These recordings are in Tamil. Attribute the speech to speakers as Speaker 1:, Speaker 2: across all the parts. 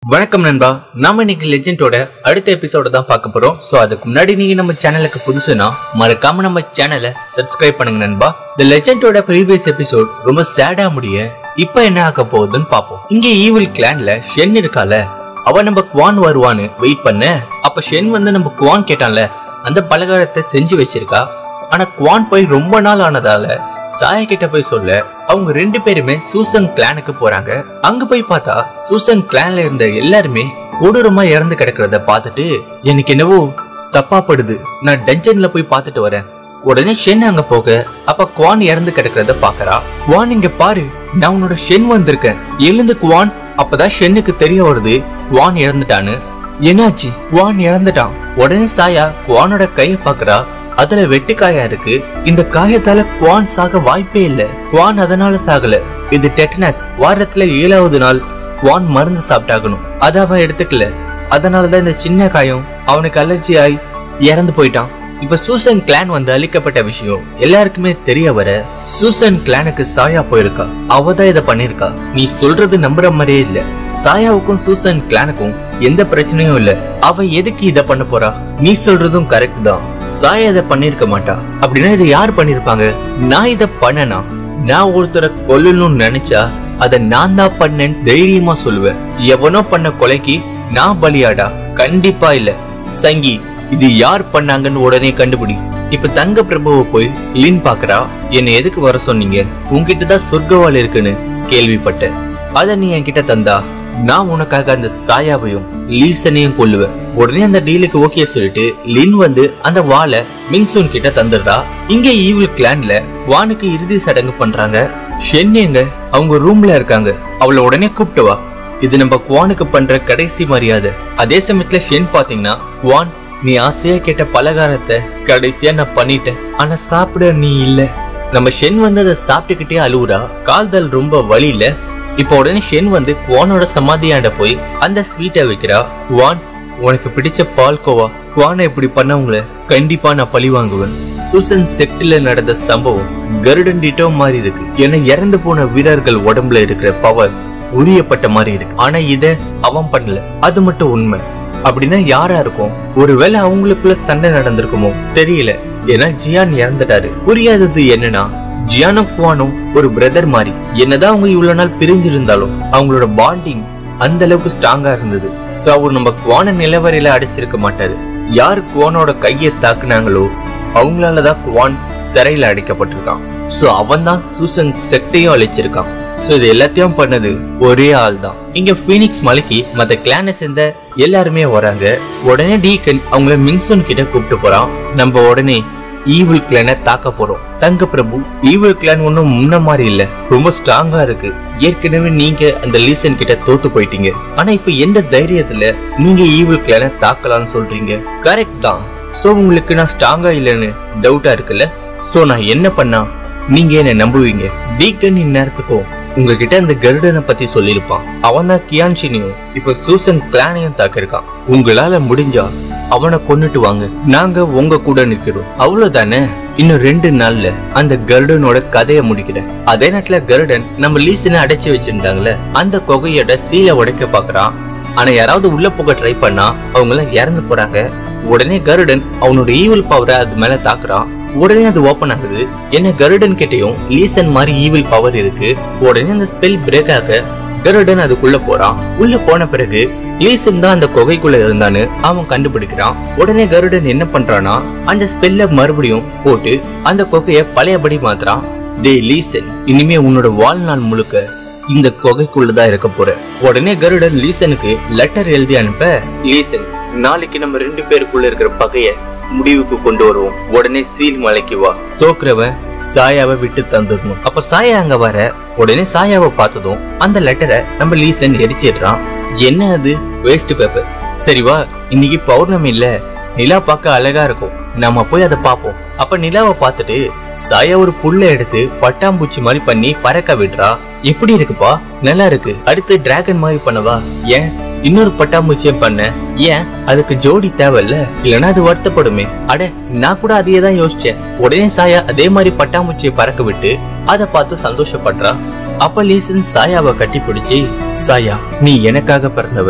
Speaker 1: வணக்கம் நண்பா நாம இன்னைக்கு லெஜெண்டோட அடுத்த எபிசோட தான் பார்க்க போறோம் சோ அதுக்கு முன்னாடி நீங்க நம்ம சேனலுக்கு புதுசுனா மறக்காம நம்ம சேனலை சப்ஸ்கிரைப் பண்ணுங்க நண்பா இந்த லெஜெண்டோட ப்ரீவியஸ் எபிசோட் ரொம்ப சேடா முடிய இப்போ என்ன ஆக போகுதுன்னு பாப்போம் இங்க ஈவில் கிளான்ல ஷென் இருக்கால அவ நம்ம குவான் வருவான்னு வெயிட் பண்ண அப்ப ஷென் வந்து நம்ம குவான் கேட்டான்ல அந்த பலகாரத்தை செஞ்சு வச்சிருக்கா ஆனா குவான் போய் ரொம்ப நாள் ஆனதால சாயா கிட்ட போய் சொல்ல அவங்க ரெண்டு பேருமே சூசன் கிளானுக்கு போறாங்க அங்க போய் பார்த்தா சூசன் கிளான்ல இருந்த எல்லாருமே கொடூரமா இறந்து கிடக்கிறத பார்த்துட்டு எனக்கு என்னவோ தப்பா படுது நான் டஞ்சன்ல போய் பார்த்துட்டு வரேன் உடனே ஷென் அங்க போக அப்ப குவான் இறந்து கிடக்கிறத பாக்குறா குவான் இங்க பாரு நான் உன்னோட ஷென் வந்திருக்கேன் எழுந்து குவான் அப்பதான் ஷென்னுக்கு தெரிய வருது குவான் இறந்துட்டான்னு என்னாச்சு குவான் இறந்துட்டான் உடனே சாயா குவானோட கைய பாக்குறா அதுல வெட்டுக்காயா இருக்கு இந்த காயத்தால குவான் சாக வாய்ப்பே இல்ல குவான் அதனால சாகல இது டெட்டனஸ் வாரத்துல ஏழாவது நாள் குவான் மருந்து சாப்பிட்டாகணும் அத அவன் எடுத்துக்கல அதனாலதான் இந்த சின்ன காயம் அவனுக்கு அலர்ஜி ஆகி இறந்து போயிட்டான் இப்ப சூசன் கிளான் வந்து அழிக்கப்பட்ட விஷயம் எல்லாருக்குமே தெரிய வர சூசன் கிளானுக்கு சாயா போயிருக்கா அவ தான் இதை பண்ணிருக்கா நீ சொல்றது நம்புற மாதிரியே இல்ல சாயாவுக்கும் சூசன் கிளானுக்கும் எந்த பிரச்சனையும் இல்ல அவ எதுக்கு இத பண்ண போறா நீ சொல்றதும் கரெக்ட் தான் சாயா இதை பண்ணிருக்க மாட்டா அப்படின்னா இதை யார் பண்ணிருப்பாங்க நான் இத பண்ணனா நான் ஒருத்தரை கொல்லணும்னு நினைச்சா அத நான் தான் பண்ணேன்னு தைரியமா சொல்லுவேன் எவனோ பண்ண கொலைக்கு நான் பலியாடா கண்டிப்பா இல்ல சங்கி இது யார் பண்ணாங்கன்னு உடனே கண்டுபிடி இப்ப தங்க பிரபுவை போய் லின் பாக்குறா என்ன எதுக்கு வர சொன்னீங்க உன்கிட்ட தான் சொர்க்கவாள் இருக்குன்னு கேள்விப்பட்டேன் அத நீ என்கிட்ட தந்தா நான் உனக்காக அந்த சாயாவையும் லீசனையும் கொல்லுவேன் உடனே அந்த டீலுக்கு ஓகே சொல்லிட்டு லின் வந்து அந்த வாளை மிங்சூன் கிட்ட தந்துடுறா இங்க ஈவில் கிளான்ல வானுக்கு இறுதி சடங்கு பண்றாங்க ஷென் எங்க அவங்க ரூம்ல இருக்காங்க அவளை உடனே கூப்பிட்டு வா இது நம்ம குவானுக்கு பண்ற கடைசி மரியாதை அதே சமயத்துல ஷென் பாத்தீங்கன்னா குவான் நீ ஆசையா கேட்ட பலகாரத்தை கடைசியா நான் பண்ணிட்டேன் ஆனா சாப்பிட நீ இல்ல நம்ம ஷென் வந்து அதை சாப்பிட்டுக்கிட்டே அழுவுறா கால்தல் ரொம்ப வலியில இப்போ உடனே ஷென் வந்து குவானோட சமாதியாண்ட போய் அந்த ஸ்வீட்டை வைக்கிறா குவான் உனக்கு பிடிச்ச பால்கோவா குவானை இப்படி பண்ணவங்கள கண்டிப்பா நான் பழி வாங்குவேன் சூசன் செக்டில நடந்த சம்பவம் கருடன் டிட்டோ மாதிரி இருக்கு ஏன்னா இறந்து போன வீரர்கள் உடம்புல இருக்கிற பவர் உரியப்பட்ட மாதிரி இருக்கு ஆனா இத அவன் பண்ணல அது மட்டும் உண்மை அப்படின்னா யாரா இருக்கும் ஒருவேளை அவங்களுக்குள்ள சண்டை நடந்திருக்குமோ தெரியல ஏன்னா ஜியான் இறந்துட்டாரு புரியாதது என்னன்னா ஜியானும் குவானும் ஒரு பிரதர் மாதிரி என்னதான் அவங்க இவ்வளவு நாள் பிரிஞ்சிருந்தாலும் அவங்களோட பாண்டிங் அந்த அளவுக்கு ஸ்ட்ராங்கா இருந்தது சோ அவர் நம்ம குவான நிலவரையில அடைச்சிருக்க மாட்டாரு யார் குவானோட கையை தாக்குனாங்களோ அவங்களாலதான் குவான் சிறையில அடைக்கப்பட்டிருக்கான் சோ அவன் தான் சூசன் செக்டையும் அழிச்சிருக்கான் சோ இது எல்லாத்தையும் பண்ணது ஒரே ஆள் தான் இங்க பீனிக்ஸ் மலைக்கு மத்த கிளானை சேர்ந்த எல்லாருமே வராங்க உடனே டீக்கன் அவங்கள மிங்சோன் கிட்ட கூப்பிட்டு போறான் நம்ம உடனே ஈவில் கிளானை தாக்க போறோம் தங்க பிரபு ஈவில் கிளான் ஒன்னும் முன்ன மாதிரி இல்ல ரொம்ப ஸ்ட்ராங்கா இருக்கு ஏற்கனவே நீங்க அந்த லீசன் கிட்ட தோத்து போயிட்டீங்க ஆனா இப்ப எந்த தைரியத்துல நீங்க ஈவில் கிளானை தாக்கலாம்னு சொல்றீங்க கரெக்ட் தான் சோ உங்களுக்கு நான் ஸ்ட்ராங்கா இல்லைன்னு டவுட்டா இருக்குல்ல சோ நான் என்ன பண்ணா நீங்க என்ன நம்புவீங்க டீக்கன் இந்நேரத்துக்கும் உங்ககிட்ட அந்த கருடனை பத்தி சொல்லியிருப்பான் அவன் தான் கியான்ஷினியும் இப்ப சூசன் கிளானையும் தாக்கிருக்கான் உங்களால முடிஞ்சா அவனை கொன்னுட்டு வாங்க நாங்க உங்க கூட நிக்கிறோம் அவ்வளவுதானே இன்னும் ரெண்டு நாள்ல அந்த கருடனோட கதையை முடிக்கிறேன் அதே நேரத்துல கருடன் நம்ம லீசனை அடைச்சு வச்சிருந்தாங்கல்ல அந்த குகையோட சீலை உடைக்க பாக்குறான் ஆனா யாராவது உள்ள போக ட்ரை பண்ணா அவங்க எல்லாம் இறந்து போறாங்க உடனே கருடன் அவனோட ஈவில் பவரை அது மேல தாக்குறான் உடனே அது ஓபன் ஆகுது என்ன கருடன் கிட்டயும் லீசன் மாதிரி ஈவில் பவர் இருக்கு உடனே அந்த ஸ்பெல் பிரேக் ஆக கருடன் அதுக்குள்ள போறான் உள்ள போன பிறகு லீசன் தான் அந்த குகைக்குள்ள இருந்தான்னு அவன் கண்டுபிடிக்கிறான் உடனே கருடன் என்ன பண்றானா அந்த ஸ்பெல்ல மறுபடியும் போட்டு அந்த குகைய பழையபடி மாத்துறான் டே லீசன் இனிமே உன்னோட வாழ்நாள் முழுக்க இந்த குகைக்குள்ளதான் இருக்க போற உடனே கருடன் லீசனுக்கு லெட்டர் எழுதி அனுப்ப லீசன் நாளைக்கு நம்ம ரெண்டு பேருக்குள்ள இருக்கிற பகைய முடிவுக்கு கொண்டு வருவோம் உடனே சீல் மலைக்கு வா தோக்குறவன் சாயாவை விட்டு தந்துடணும் அப்ப சாயா அங்க வர உடனே சாயாவை பார்த்ததும் அந்த லெட்டரை நம்ம லீசன் எரிச்சிடுறான் என்ன அது வேஸ்ட் பேப்பர் சரி வா இன்னைக்கு பௌர்ணமி இல்ல நிலா பார்க்க அழகா இருக்கும் நாம போய் அதை பார்ப்போம் அப்ப நிலாவை பார்த்துட்டு சாயா ஒரு புல்ல எடுத்து பட்டாம்பூச்சி மாதிரி பண்ணி பறக்க விடுறா எப்படி இருக்குப்பா நல்லா இருக்கு அடுத்து டிராகன் மாதிரி பண்ணவா ஏன் இன்னொரு பட்டாம்பூச்சியை பண்ண ஏன் அதுக்கு ஜோடி தேவையில்ல இல்லனா அது வருத்தப்படுமே அட நான் கூட அதையே தான் யோசிச்சேன் உடனே சாயா அதே மாதிரி பட்டாம்பூச்சியை பறக்க விட்டு அதை பார்த்து சந்தோஷப்படுறா அப்ப லீசன் சாயாவை கட்டி பிடிச்சி சாயா நீ எனக்காக பிறந்தவ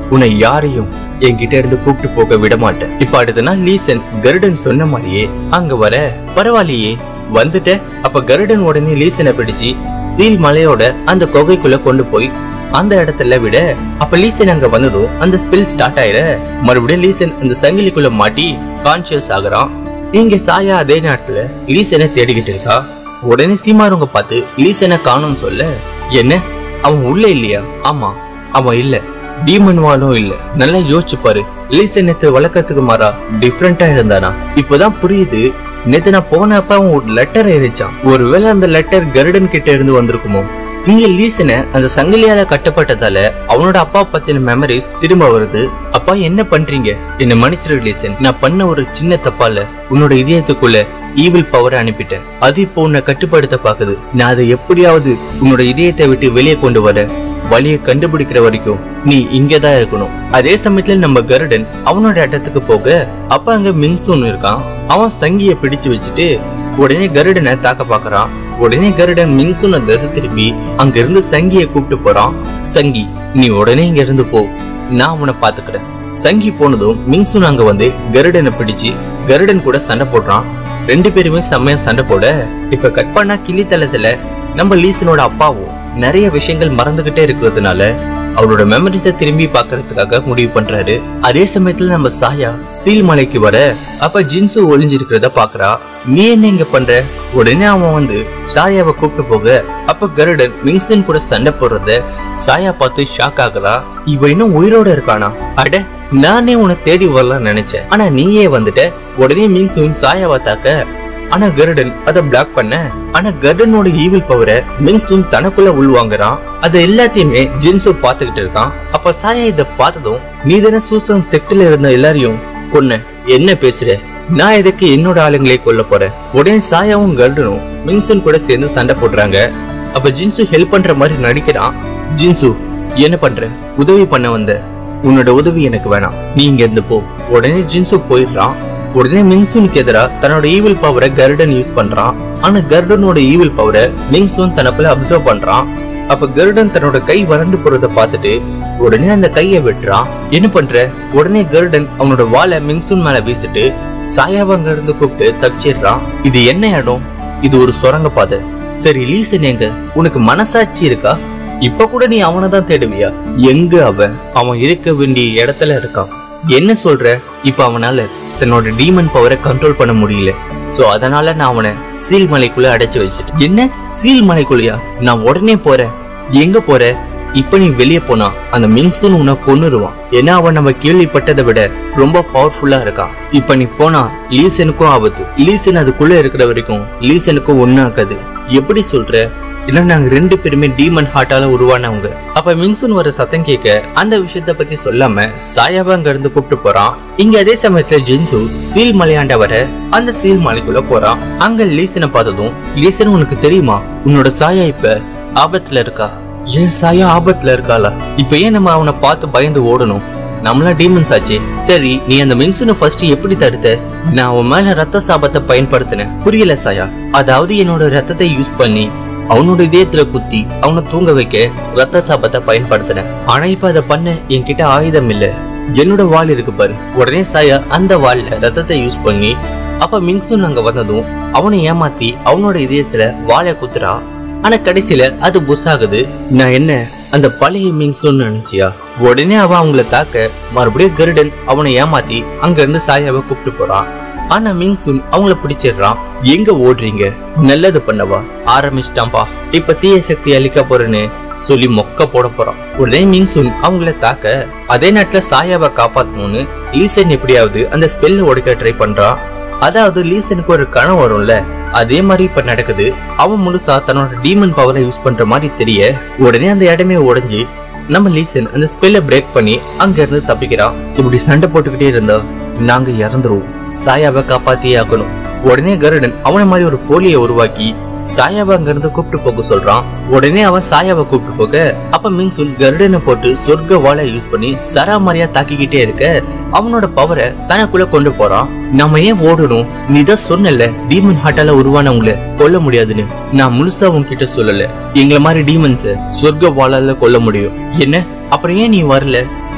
Speaker 1: உன்னை யாரையும் என்கிட்ட இருந்து கூப்பிட்டு போக விட மாட்டேன் இப்ப அடுத்த நாள் லீசன் கருடன் சொன்ன மாதிரியே அங்க வர பரவாயில்லையே வந்துட்ட அப்ப கருடன் உடனே லீசனை பிடிச்சு சீல் மலையோட அந்த குகைக்குள்ள கொண்டு போய் அந்த இடத்துல விட அப்ப லீசன் அங்க வந்ததும் அந்த ஸ்பெல் ஸ்டார்ட் ஆயிர மறுபடியும் லீசன் அந்த சங்கிலிக்குள்ள மாட்டி கான்சியஸ் ஆகுறான் இங்க சாயா அதே நேரத்துல லீசனை தேடிக்கிட்டு இருக்கா உடனே சீமாருங்க பார்த்து லீசனை காணும்னு சொல்ல என்ன அவன் உள்ள இல்லையா ஆமா அவன் இல்ல டீமன் வாலும் இல்ல நல்லா யோசிச்சு பாரு லீசன் நேத்து வழக்கத்துக்கு மாறா டிஃப்ரெண்டா இருந்தானா இப்பதான் புரியுது நேத்து நான் போனப்ப அவன் ஒரு லெட்டர் எழுதிச்சான் ஒருவேளை அந்த லெட்டர் கருடன் கிட்ட இருந்து வந்திருக்குமோ இங்க லீசனை அந்த சங்கிலியால கட்டப்பட்டதால அவனோட அப்பா பத்தின மெமரிஸ் திரும்ப வருது அப்பா என்ன பண்றீங்க என்ன மன்னிச்சிரு லீசன் நான் பண்ண ஒரு சின்ன தப்பால உன்னோட இதயத்துக்குள்ள ஈவில் பவரை அனுப்பிட்டேன் அது இப்போ உன்னை கட்டுப்படுத்த பாக்குது நான் அதை எப்படியாவது உன்னோட இதயத்தை விட்டு வெளியே கொண்டு வர வழியை கண்டுபிடிக்கிற வரைக்கும் நீ இங்கதான் இருக்கணும் அதே சமயத்துல நம்ம கருடன் அவனோட இடத்துக்கு போக அப்ப அங்க மின்சூன் இருக்கான் அவன் சங்கிய பிடிச்சு வச்சுட்டு உடனே கருடனை தாக்க பாக்குறான் உடனே கருடன் மின்சுன திசை திருப்பி அங்க இருந்து சங்கிய கூப்பிட்டு போறான் சங்கி நீ உடனே இங்க இருந்து போ நான் அவனை பாத்துக்கிறேன் சங்கி போனதும் மின்சுன் அங்க வந்து கருடனை பிடிச்சு கருடன் கூட சண்டை போடுறான் ரெண்டு பேருமே செம்மையா சண்டை போட இப்ப கட் பண்ணா கிளித்தளத்துல நம்ம லீசனோட அப்பாவும் நிறைய விஷயங்கள் மறந்துகிட்டே இருக்கிறதுனால அவரோட மெமரிஸ திரும்பி பார்க்கறதுக்காக முடிவு பண்றாரு அதே சமயத்துல நம்ம சாயா சீல் மலைக்கு வர அப்ப ஜின்சு ஒளிஞ்சிருக்கிறத பாக்குறா நீ என்ன இங்க பண்ற உடனே அவன் வந்து சாயாவை கூப்பிட்டு போக அப்ப கருடன் மிங்சன் கூட சண்டை போடுறத சாயா பார்த்து ஷாக் ஆகுறா இவ இன்னும் உயிரோட இருக்கானா அட நானே உன்னை தேடி வரலாம்னு நினைச்சேன் ஆனா நீயே வந்துட்ட உடனே மிங்சூன் சாயாவை தாக்க ஆனா கருடன் அதை பிளாக் பண்ண ஆனா கருடனோட ஈவில் பவரை மிங்சூன் தனக்குள்ள உள்வாங்குறான் அது எல்லாத்தையுமே ஜின்சு பாத்துக்கிட்டு இருக்கான் அப்ப சாயா இத பார்த்ததும் நீ தானே சூசன் செக்டில் இருந்த எல்லாரையும் கொன்ன என்ன பேசுற நான் எதுக்கு என்னோட ஆளுங்களே கொல்ல போறேன் உடனே சாயாவும் கருடனும் மிங்சூன் கூட சேர்ந்து சண்டை போடுறாங்க அப்ப ஜின்சு ஹெல்ப் பண்ற மாதிரி நடிக்கிறான் ஜின்சு என்ன பண்ற உதவி பண்ண வந்த உன்னோட உதவி எனக்கு வேணாம் நீ இங்க இருந்து போ உடனே ஜின்சு போயிடுறான் உடனே மிங்சூனுக்கு எதிரா தன்னோட ஈவில் பவரை கருடன் யூஸ் பண்றான் ஆனா கருடனோட ஈவில் பவரை மிங்சூன் தனக்குள்ள அப்சர்வ் பண்றான் அப்ப கருடன் தன்னோட கை வறண்டு போறத பார்த்துட்டு உடனே அந்த கையை வெட்டுறான் என்ன பண்ற உடனே கருடன் அவனோட வாளை மிங்சூன் மேல வீசிட்டு சாயாவை அங்க இருந்து கூப்பிட்டு தப்பிச்சிடுறான் இது என்ன இடம் இது ஒரு சுரங்க பாதை சரி லீசன் எங்க உனக்கு மனசாட்சி இருக்கா இப்ப கூட நீ அவனை தான் தேடுவியா எங்க அவன் அவன் இருக்க வேண்டிய இடத்துல இருக்கான் என்ன சொல்ற இப்ப அவனால தன்னோட டீமன் பவரை கண்ட்ரோல் பண்ண முடியல சோ அதனால நான் அவனை சீல் மலைக்குள்ள அடைச்சு வச்சுட்டேன் என்ன சீல் மலைக்குள்ளயா நான் உடனே போறேன் எங்க போற இப்ப நீ வெளியே போனா அந்த மிங்சூன் உன்னை கொன்னுருவான் ஏன்னா அவன் நம்ம கேள்விப்பட்டதை விட ரொம்ப பவர்ஃபுல்லா இருக்கான் இப்ப நீ போனா லீசனுக்கும் ஆபத்து லீசன் அதுக்குள்ள இருக்கிற வரைக்கும் லீசனுக்கும் ஒன்னாக்காது எப்படி சொல்ற இல்ல நாங்க ரெண்டு பேருமே டீமன் ஹார்ட்டால உருவானவங்க அப்ப மின்சூன் வர சத்தம் கேட்க அந்த விஷயத்த பத்தி சொல்லாம சாயாவை அங்க இருந்து கூப்பிட்டு போறான் இங்க அதே சமயத்துல ஜின்சு சீல் மலையாண்ட வர அந்த சீல் மலைக்குள்ள போறான் அங்க லீசனை பார்த்ததும் லீசன் உனக்கு தெரியுமா உன்னோட சாயா இப்ப ஆபத்துல இருக்கா ஏன் சாயா ஆபத்துல இருக்காளா இப்ப ஏன் நம்ம அவனை பார்த்து பயந்து ஓடணும் நம்மளா டீமன்ஸ் ஆச்சு சரி நீ அந்த மின்சுனை ஃபர்ஸ்ட் எப்படி தடுத்த நான் அவன் மேல ரத்த சாபத்தை பயன்படுத்தினேன் புரியல சாயா அதாவது என்னோட ரத்தத்தை யூஸ் பண்ணி அவனோட இதயத்துல குத்தி அவனை தூங்க வைக்க ரத்த சாபத்தை பயன்படுத்தினேன் ஆனா இப்ப அதை பண்ண என்கிட்ட ஆயுதம் இல்ல என்னோட வாள் இருக்கு பாரு உடனே சாயா அந்த வாள்ல ரத்தத்தை யூஸ் பண்ணி அப்ப மின்சுன் அங்க வந்ததும் அவனை ஏமாத்தி அவனோட இதயத்துல வாளை குத்துறா ஆனா கடைசியில அது புஷ் ஆகுது நான் என்ன அந்த பழைய மிங்சுன்னு நினைச்சியா உடனே அவன் அவங்கள தாக்க மறுபடியும் கருடன் அவனை ஏமாத்தி அங்க இருந்து சாயாவை கூப்பிட்டு போறான் ஆனா மிங்சுன் அவங்கள பிடிச்சிடுறான் எங்க ஓடுறீங்க நல்லது பண்ணவா ஆரம்பிச்சிட்டான்பா இப்ப தீய சக்தி அழிக்க போறேன்னு சொல்லி மொக்க போட போறான் உடனே மிங்சுன் அவங்கள தாக்க அதே நேரத்துல சாயாவை காப்பாத்தணும்னு லீசன் எப்படியாவது அந்த ஸ்பெல்ல உடைக்க ட்ரை பண்றான் அதாவது லீசனுக்கு ஒரு கனவு வரும்ல அதே மாதிரி இப்ப நடக்குது அவன் முழுசா தன்னோட டீமன் பவரை யூஸ் பண்ற மாதிரி தெரிய உடனே அந்த இடமே உடைஞ்சு நம்ம லீசன் அந்த ஸ்பெல்ல பிரேக் பண்ணி அங்க இருந்து தப்பிக்கிறான் இப்படி சண்டை போட்டுக்கிட்டே இருந்தா நாங்க இறந்துருவோம் சாயாவை காப்பாத்தியே ஆகணும் உடனே கருடன் அவன மாதிரி ஒரு போலியை உருவாக்கி சாயாவை அங்க இருந்து கூப்பிட்டு போக சொல்றான் உடனே அவன் சாயாவை கூப்பிட்டு போக அப்ப மின்சுன் கருடனை போட்டு சொர்க்க வாழை யூஸ் பண்ணி சராமரியா தாக்கிக்கிட்டே இருக்க அவனோட பவரை தனக்குள்ள கொண்டு போறான் நம்ம ஏன் ஓடணும் நீ தான் சொன்னல டீமன் ஹாட்டால உருவானவங்கள கொல்ல முடியாதுன்னு நான் முழுசா உன்கிட்ட சொல்லல எங்களை மாதிரி டீமன்ஸ சொர்க்க வாழால கொல்ல முடியும் என்ன அப்புறம் ஏன் நீ வரல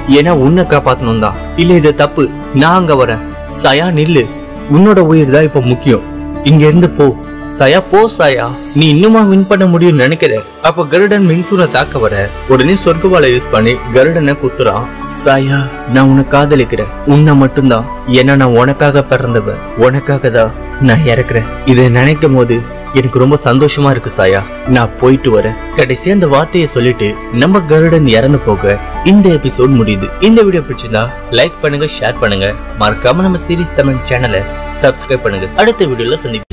Speaker 1: ஏன்னா உன்னை காப்பாத்தணும் தான் இல்ல இது தப்பு நான் அங்க வரேன் சயா நில்லு உன்னோட உயிர் தான் இப்ப முக்கியம் இங்க இருந்து போ சயா போ சாயா நீ இன்னுமா வின் பண்ண முடியும்னு நினைக்கிற அப்ப கருடன் மின்சூரை தாக்க வர உடனே சொர்க்கவாலை யூஸ் பண்ணி கருடனை குத்துறான் சாயா நான் உன்னை காதலிக்கிறேன் உன்னை மட்டும்தான் ஏன்னா நான் உனக்காக பிறந்தவன் உனக்காக தான் நான் இறக்குறேன் இதை நினைக்கும் போது எனக்கு ரொம்ப சந்தோஷமா இருக்கு சாயா நான் போயிட்டு வரேன் கடைசி அந்த வார்த்தையை சொல்லிட்டு நம்ம கருடன் இறந்து போக இந்த எபிசோட் முடியுது இந்த வீடியோ பிடிச்சிருந்தா லைக் பண்ணுங்க ஷேர் பண்ணுங்க மறக்காம நம்ம சீரிஸ் தமிழ் சேனலை சப்ஸ்கிரைப் பண்ணுங்க அடுத்த வீடியோல சந்திப்போம்